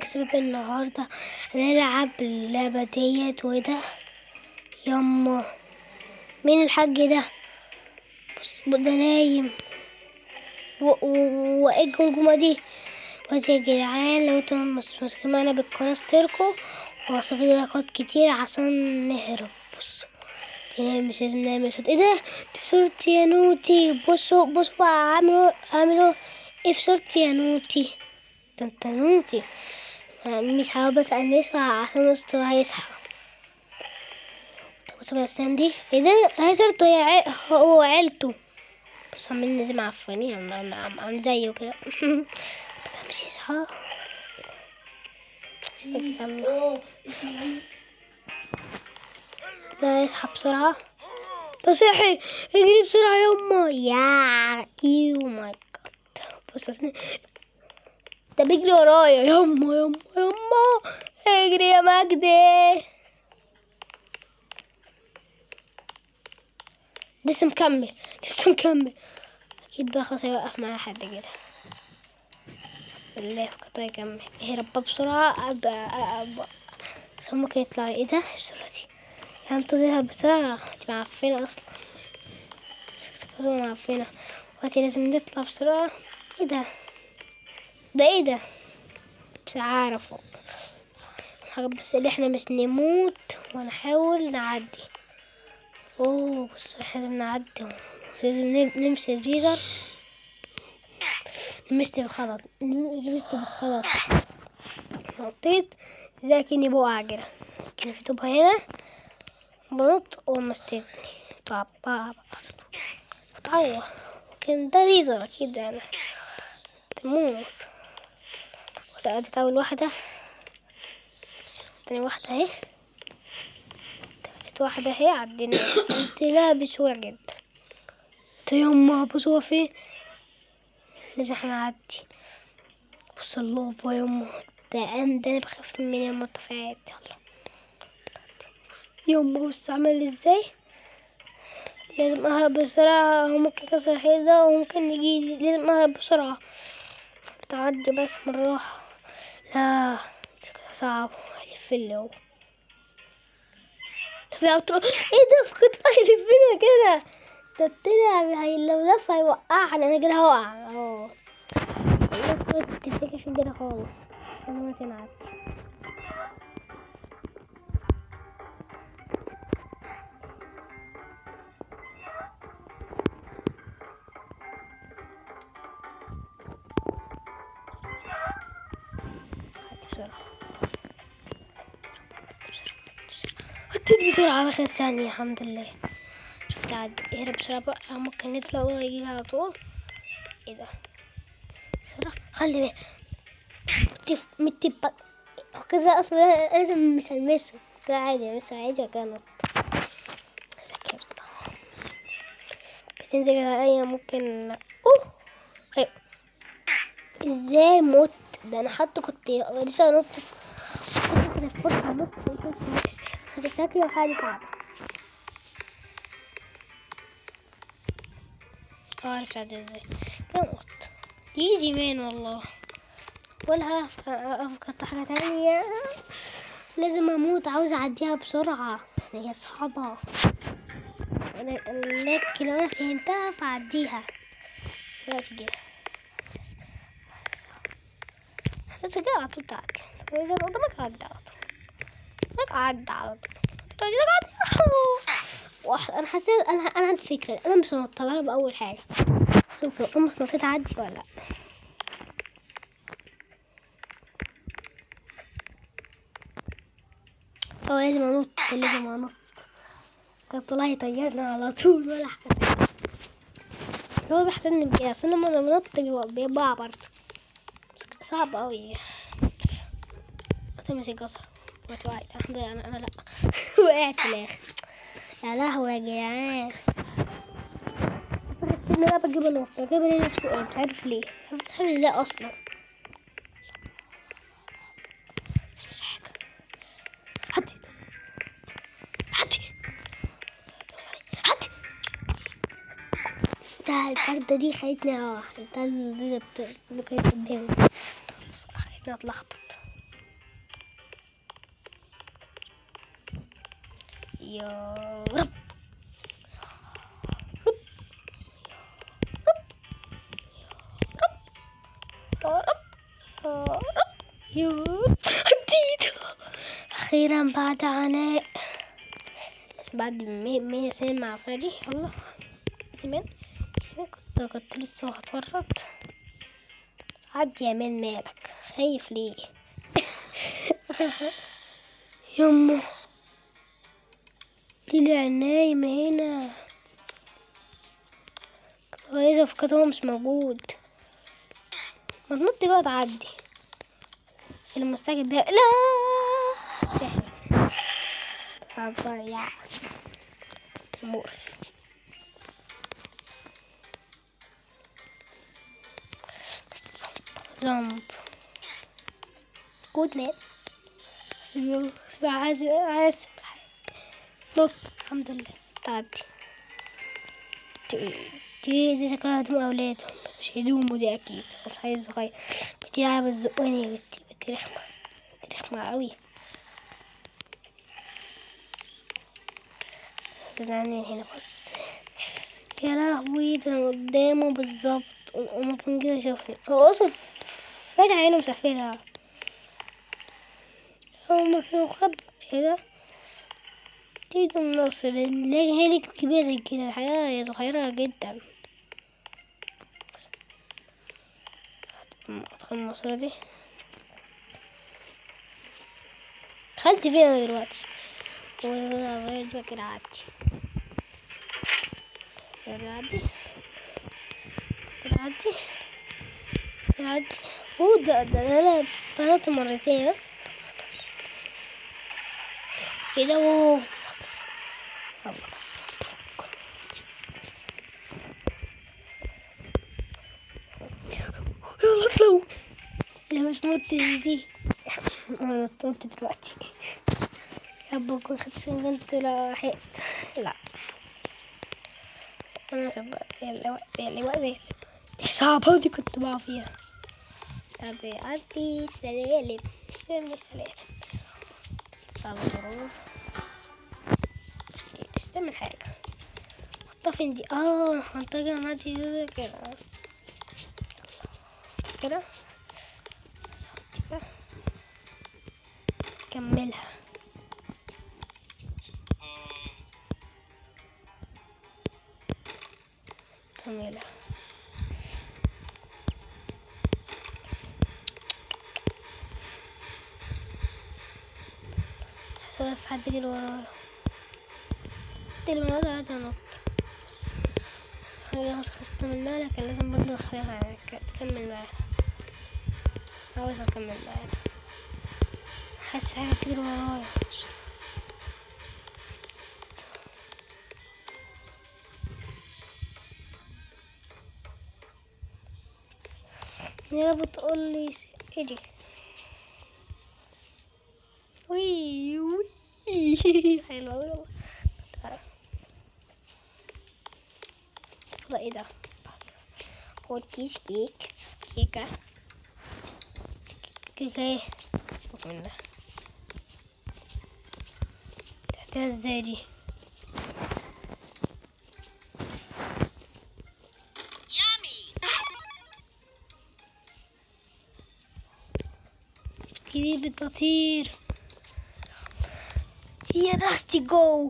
شباب النهاردة هنلعب اللعبة ديت وده يما مين الحاج ده بص ده نايم و- و- وايه الجمجمة دي بس يا جدعان لو انتم مش ماسكين معانا بالقناة اشتركوا ووصفوا لي لايكات كتير عشان نهرب بصوا تنام مش لازم نعمل صوت ايه ده دي صورتي يا نوتي بصوا بصوا بقى عملوا عملوا ايه في صورتي يا نوتي ده انت نوتي مش هحاول بس ألمسها عشان وسطه هيصحى طب بص الأسنان دي ايه ده هي صورته هي عي... هو وعيلته بص عاملين زي معفنين عم- عم- عم- عم زيه كده مش يصحى سيبك يلا لا يصحى بسرعة ده صحي اجري بسرعة يما يا يو ماي جاد بص أسنان. ده بيجري ورايا يما يما يما اجري يا مجدي لسه مكمل لسه مكمل اكيد بقى خلاص هيوقف معايا حد كده بالله فكرت يكمل اهرب بقى بسرعة أبقى أبقى بس هو ممكن يطلع ايه ده الصورة دي يعني انتظرها بسرعة انتي معفنة اصلا شكلك معفنة وقتي لازم نطلع بسرعة ايه ده ده ايه ده مش عارف حاجة بس اللي احنا مش نموت ونحاول نعدي اوه بص احنا لازم نعدي لازم نم- نمشي الريزر لمست بالخطط لمست بالخطط نطيت زي كأني بقع كده كان في طوبة هنا بنط ومستني طب بابا بتعور كان ده ريزر اكيد يعني تموت وتعدت أول واحدة بسم الله. تاني واحدة اهي تالت واحدة اهي عدينا عديناها بسهولة جدا تا يما بص هو فين لازم احنا نعدي بص اللوفا يما ده أنا ده أنا بخاف من يما الطفايات يلا يما بص عمل ازاي لازم اهرب بسرعة هو ممكن يكسر حيطة وممكن يجي لازم اهرب بسرعة تعدي بس بالراحة لا شكلها صعب هيلف لي هو في عطر ايه ده كنت هيلفنا كده ده طلع هي لو لف هيوقعنا انا كده هوقع اهو والله كنت تفتكر في كده خالص انا ما تنعد عديت بسرعة آخر ثانية الحمد لله شفت عدي اهرب بسرعة بقى ممكن يطلع ويجي على طول ايه ده بسرعة خلي بالك متف متف كذا اصلا لازم مش المسه كده عادي بس عادي كده نط ذكية بصراحة بتنزل على اي ممكن اوه ايوه ازاي مت ده انا حتى كنت لسه نط كده الفرصة نط دي فاكرة حاجة صعبة عارف عاد ازاي نقط ايزي مان والله ولا هعرف افكر حاجة تانية لازم اموت عاوز اعديها بسرعة هي صعبة انا لكن لو انا فهمتها فاعديها دلوقتي كده بس كده على طول تعدي واذا قدامك عدي على طول لك عدى على طول تقعدي لك عدى واحد انا حسيت انا انا عندي فكره انا مش هنطلع باول حاجه شوف لو انا مش نطيت عدي ولا لا اه لازم انط لازم انط كان طلع يطيرنا على طول ولا حاجه هو بيحسدني بكده اصل انا لما بنط بيبقى برضه صعب اوي تمسك قصر وقعت الحمد لله انا انا لا وقعت في الاخر يا لهوي يا جدعان انا بقى بجيب النط بجيب انا فوق مش عارف ليه بحب ده اصلا مش حاجه هدي هدي هدي ده الفردة دي خلتني اروح ده اللي اللي كانت قدامي بصراحة خلتني اتلخبط يا رب يا رب يا رب يا رب عديت أخيرا بعد عناء بس بعد مية مية سنة مع فادي يلا زمان كنت كنت لسه هتفرج عدي يا مان مالك خايف ليه يمه طلع نايم هنا كنت عايزة افكر هو مش موجود ما تنط بقى تعدي المستعجل بيها لا سحر بس هتصيع مقرف جامب جود مان سيبه سيبه عايز عايز نط الحمد لله تعدي دي دي دي شكلها هدوم أولادهم مش هدومه دي أكيد مش عايز صغير بنتي لعبة الزقوني يا بنتي بنتي رخمة بنتي رخمة أوي طلعني هنا بص يا لهوي ده أنا قدامه بالظبط وممكن كده يشوفني هو أصلا فاتح عينه مش قافلها هو ما في مخبى ايه ده تيجي من النص نلاقي هي ليك كبيرة زي كده الحياة هي صغيرة جدا ادخل الماسورة دي دخلت فين انا دلوقتي وغير بقى كده عدي كده عدي كده عدي كده عدي اوه ده ده انا طلعت مرتين بس كده و خلاص خلاص يلا اطلعوا لا مش موت دي انا موت دلوقتي يا بكون خدت سنجلت لا حقت لا انا شباب يلا يلا يلا دي صعبة دي كنت بقع فيها عدي عدي سلالم سلم سلالم صبروا استعمل حاجة حطها فين دي اه حطها كده نادي كده كده كده صوتي بقى كملها كملها حصل في حد جري ورايا اللي موجود على نط بس حاجة خلاص خلصت منها لكن لازم برضه اخليها تكمل معانا عاوز اكمل معانا حاسس في حاجة بتجري ورايا يا بتقول لي اجي وي وي حلوة أوي والله تعالى فضل ايه ده خد كيس كيك كيكة كيكة ايه فوق منها تحتها ازاي دي كبير بتطير هي راستي جو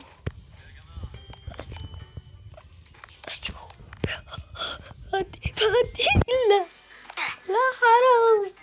راستي جو هدي هدي لا لا حرام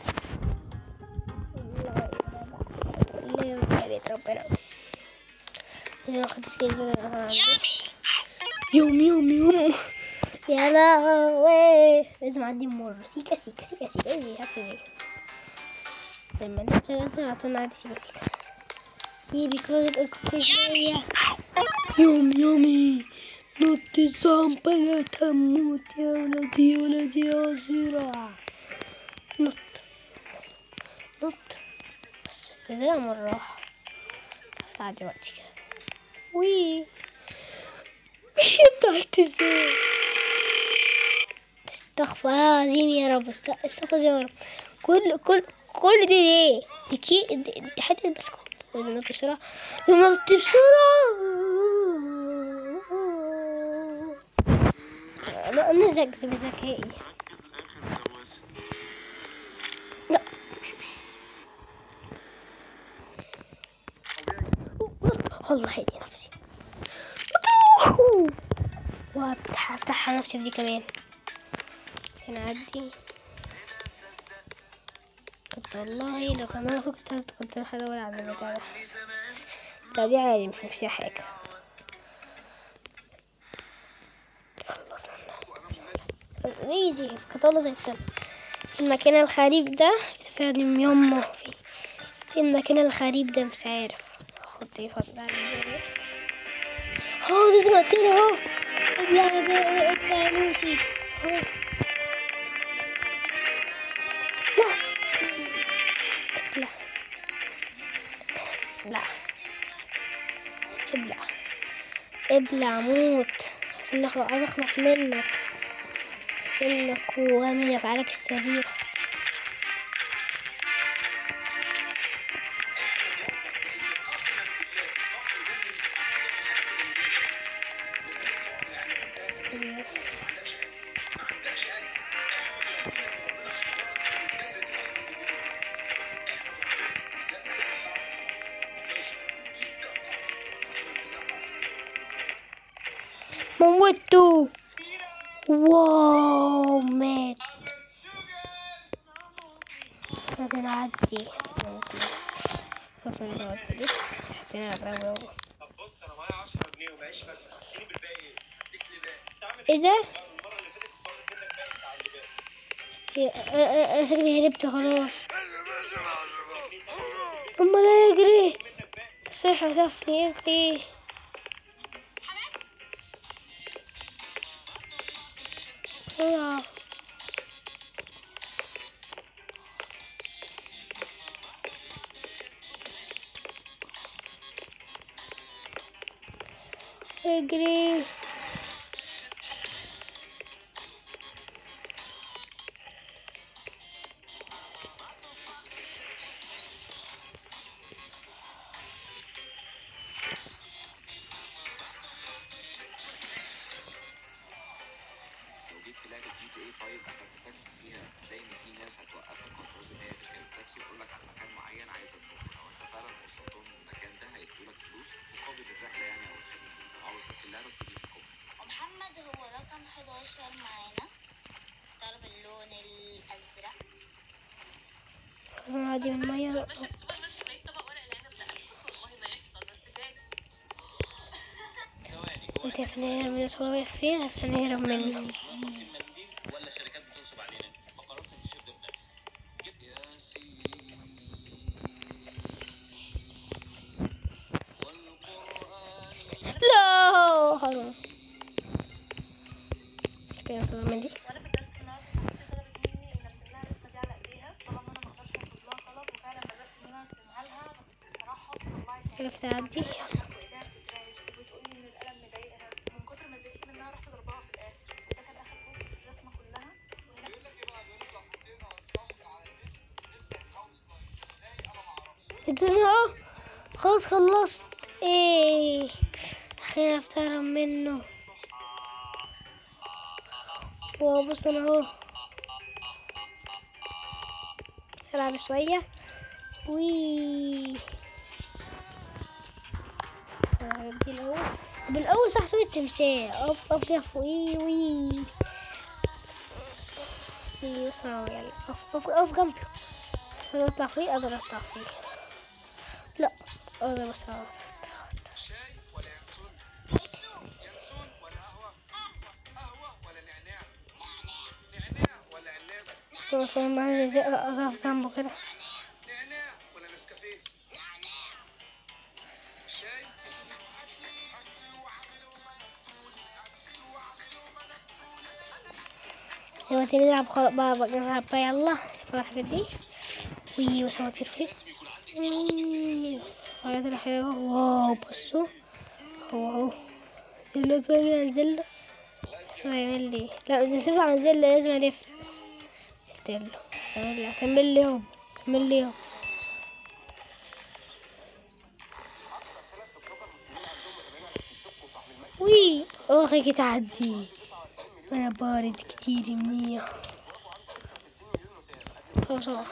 لا يا بيت ربنا إذا أخذت كذا يوم يوم يوم يا لهوي لازم أعدي مر سيكا سيكا سيكا سيكا إيه هكذا لما نبدأ لازم أعطونا عادي سيكا سيكا سيبي كل الكوفية يوم يومي نط الزامبا لا تموت يا ولدي يا ولدي يا زرع نط نط بس بزرع مرة هفتح دلوقتي كده وي وي بتاعت ازاي استغفر الله العظيم يا رب است- استغفر الله يا رب كل كل كل دي ليه دي كي دي دي حتة بسكوت لازم ننط بسرعة لازم ننط بسرعة لا نزقز بذكائي لا والله هيدي نفسي وافتح افتح على نفسي في دي كمان عشان اعدي كنت والله لو كان انا كنت كنت راح ادور على البتاع ده لا دي عادي مش فيها حاجة الله استنى ايزي كنت والله زي التاني المكان الغريب ده فعلا يمه فيه في المكان الغريب ده مش عارف خد ايه فضل عليه اهو لازم اقتله اهو ابلع ابلع نوتي اهو لا ابلع ابلع ابلع ابلع موت عشان نخلص عايز اخلص منك منك ومن افعالك السريعة موته واو مات لازم نعدي لازم نعدي حطينا الأغراض طب بص انا معايا 10 جنيه ومعيش فاكهه اديني بالباقي اديك لله تعمل ايه ده؟ المره اللي فاتت باخد منك باقي بتاع اللي باقي هي- أ- أ- انا شكلي هربت خلاص امال اجري صحة سفلي اجري بسرعة اجري لو جيت في لعبة جي تي اي 5 اخدت تاكسي فيها هتلاقي ان في ناس هتوقفك وتعوز ان هي تركب التاكسي وتقول لك على مكان معين عايزك تروح لو انت فعلا وصلتهم المكان ده هيدوا لك فلوس مقابل الرحلة يعني او الخدمة لو عاوز تركب اللعبة بتيجي في الكوبري محمد هو رقم 11 معانا طلب اللون الأزرق انا عادي من المية انت عارف ان هي من هو فين عارف ان هي مني منديل ولا شركات بتنصب علينا فقررت تشد بنفسك يا سيدي والقرآن لا حرام كده طبعا من دي وانا في الدرس النهارده صاحبتي طلبت مني ان ارسم لها الرسمه دي على ايديها طبعا انا ما اقدرش ارفض لها طلب وفعلا بدات ان انا ارسمها لها بس بصراحه طلعت عرفت اعدي وايديها بتترعش وبتقول لي ان القلم مضايقها من كتر ما زهقت منها رحت ضربها في الاخر وده كان اخر جزء في الرسمه كلها وهنا انت اهو خلاص خلصت ايه اخيرا افترم منه واو بص انا اهو العب شوية وي دي الاول بالاول صح سوي التمثال اقف اقف كده فوقيه وي وي بص انا أهو، يلا اقف اقف اقف جنبي اقدر اطلع فوقيه اقدر اطلع فوقيه لا اقدر بس أقعد. شاي ولا ينسون ينسون ولا قهوة قهوة ولا نعناع نعناع ولا علاب بس انا فاهم بعمل ازاي اقف جنبه كده نعناع ولا نسكافيه شاي لما تيجي نلعب خلاص بقى بقى نلعب بقى يلا سيب الحاجات دي وي وسواتير فين الحاجات الحلوة واو بصوا هو اهو زله زله زله بس هو يعمل لي لا مش ينفع عن زله لازم الف بس سبت له اعمل لي اكمل لي يوم كمل لي يوم وي اخي تعدي انا بارد كتير منيح خلاص أهو.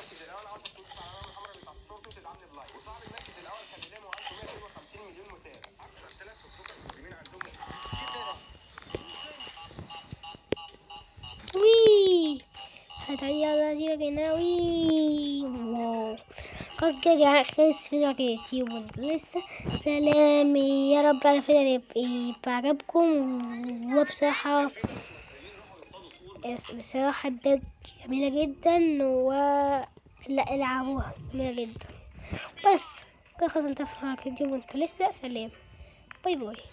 وي هتعدي على سيبك هنا وي واو خلاص كده يا جماعة خلص فيديو على اليوتيوب وانت لسه سلام يا رب على فكرة يبقى يبقى عجبكم وبصراحة بصراحة الباك جميلة جدا و لا العبوها جميلة جدا بس كده خلاص انت في اليوتيوب وانت لسه سلام باي باي